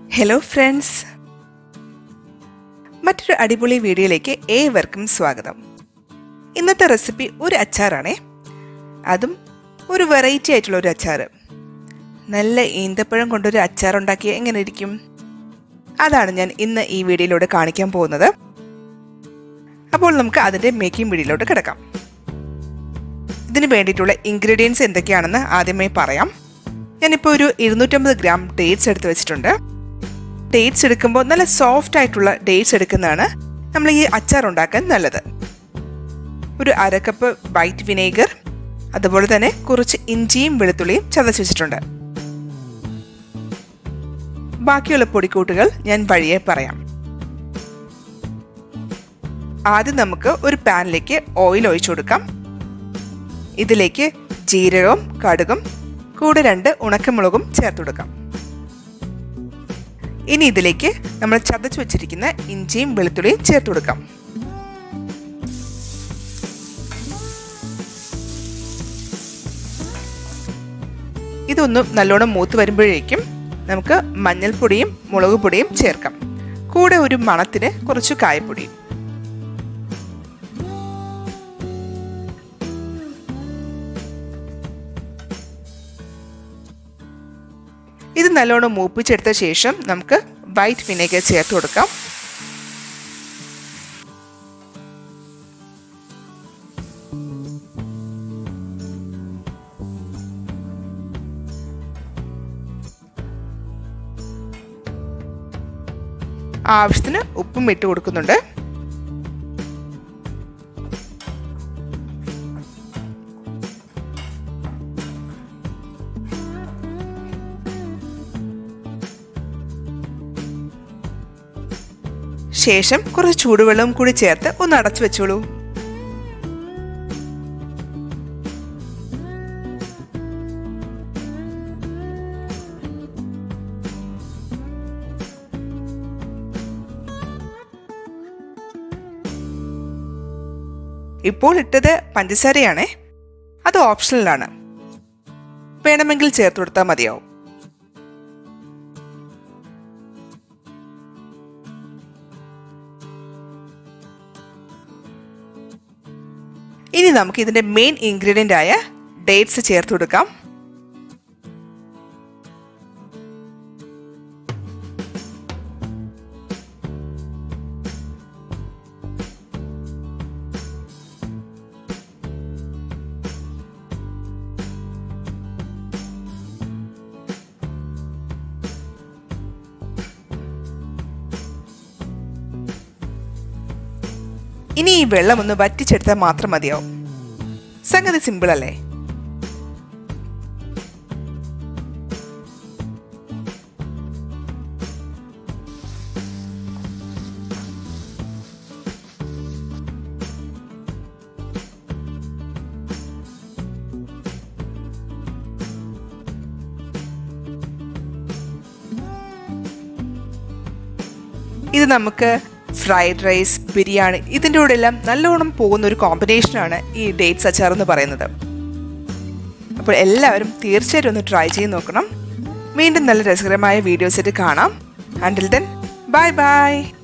hello friends മറ്റൊരു അടിപൊളി വീഡിയോയിലേക്ക് ഏവർക്കും സ്വാഗതം ഇന്നത്തെ റെസിപ്പി ഒരു അച്ചാറാണേ അതും ഒരു വെറൈറ്റി ആയിട്ടുള്ള ഒരു അച്ചാർ നല്ല ഈന്തപ്പഴം കൊണ്ടൊരു അച്ചാർ ഉണ്ടാക്കിയ എങ്ങനെ ഇരിക്കും അതാണ് ഞാൻ ഇന്ന് ഈ വീഡിയോയിലൂടെ കാണിക്കാൻ പോകുന്നത് അപ്പോൾ നമുക്ക് അതിൻ്റെ മേക്കിംഗ് വീഡിയോയിലോട്ട് കിടക്കാം ഇതിന് വേണ്ടിയിട്ടുള്ള ഇൻഗ്രീഡിയൻസ് എന്തൊക്കെയാണെന്ന് ആദ്യമേ പറയാം ഞാനിപ്പോൾ ഒരു ഇരുന്നൂറ്റമ്പത് ഗ്രാം ഡേറ്റ്സ് എടുത്ത് വെച്ചിട്ടുണ്ട് ഡേറ്റ്സ് എടുക്കുമ്പോൾ നല്ല സോഫ്റ്റ് ആയിട്ടുള്ള ഡേറ്റ്സ് എടുക്കുന്നതാണ് നമ്മൾ ഈ അച്ചാർ ഉണ്ടാക്കാൻ നല്ലത് ഒരു അര കപ്പ് വൈറ്റ് വിനേഗർ അതുപോലെ തന്നെ കുറച്ച് ഇഞ്ചിയും വെളുത്തുള്ളിയും ചതച്ച് വെച്ചിട്ടുണ്ട് ബാക്കിയുള്ള പൊടിക്കൂട്ടുകൾ ഞാൻ വഴിയെ പറയാം ആദ്യം നമുക്ക് ഒരു പാനിലേക്ക് ഓയിൽ ഒഴിച്ചു കൊടുക്കാം ഇതിലേക്ക് ജീരകവും കടുകും കൂടെ രണ്ട് ഉണക്കമുളകും ചേർത്ത് കൊടുക്കാം ഇനി ഇതിലേക്ക് നമ്മൾ ചതച്ച് വെച്ചിരിക്കുന്ന ഇഞ്ചിയും വെളുത്തുള്ളിയും ചേർത്ത് കൊടുക്കാം ഇതൊന്നും നല്ലോണം മൂത്ത് വരുമ്പോഴേക്കും നമുക്ക് മഞ്ഞൾപ്പൊടിയും മുളക് പൊടിയും ചേർക്കാം കൂടെ ഒരു മണത്തിന് കുറച്ച് കായപ്പൊടിയും ഇത് നല്ലോണം മൂപ്പിച്ചെടുത്ത ശേഷം നമുക്ക് വൈറ്റ് വിനേഗർ ചേർത്ത് കൊടുക്കാം ആവശ്യത്തിന് ഉപ്പും ഇട്ട് കൊടുക്കുന്നുണ്ട് ശേഷം കുറച്ച് ചൂടുവെള്ളവും കൂടി ചേർത്ത് ഒന്ന് അടച്ചു വെച്ചോളൂ ഇപ്പോൾ ഇട്ടത് പഞ്ചസാരയാണേ അത് ഓപ്ഷണലാണ് വേണമെങ്കിൽ ചേർത്ത് കൊടുത്താൽ മതിയാവും ഇനി നമുക്ക് ഇതിന്റെ മെയിൻ ഇൻഗ്രീഡിയൻ്റ് ആയ ഡേറ്റ്സ് ചേർത്ത് കൊടുക്കാം ഇനി ഈ വെള്ളം ഒന്ന് വറ്റിച്ചെടുത്താൽ മാത്രം മതിയാവും സംഗതി സിമ്പിൾ അല്ലേ ഇത് നമുക്ക് ഫ്രൈഡ് റൈസ് ബിരിയാണി ഇതിൻ്റെ കൂടെ എല്ലാം നല്ലോണം പോകുന്ന ഒരു കോമ്പിനേഷനാണ് ഈ ഡേറ്റ്സ് അച്ചാർ എന്ന് പറയുന്നത് അപ്പോൾ എല്ലാവരും തീർച്ചയായിട്ടും ഒന്ന് ട്രൈ ചെയ്ത് നോക്കണം വീണ്ടും നല്ല രസകരമായ വീഡിയോസായിട്ട് കാണാം ആൻഡിൽ ദെൻ ബൈ ബൈ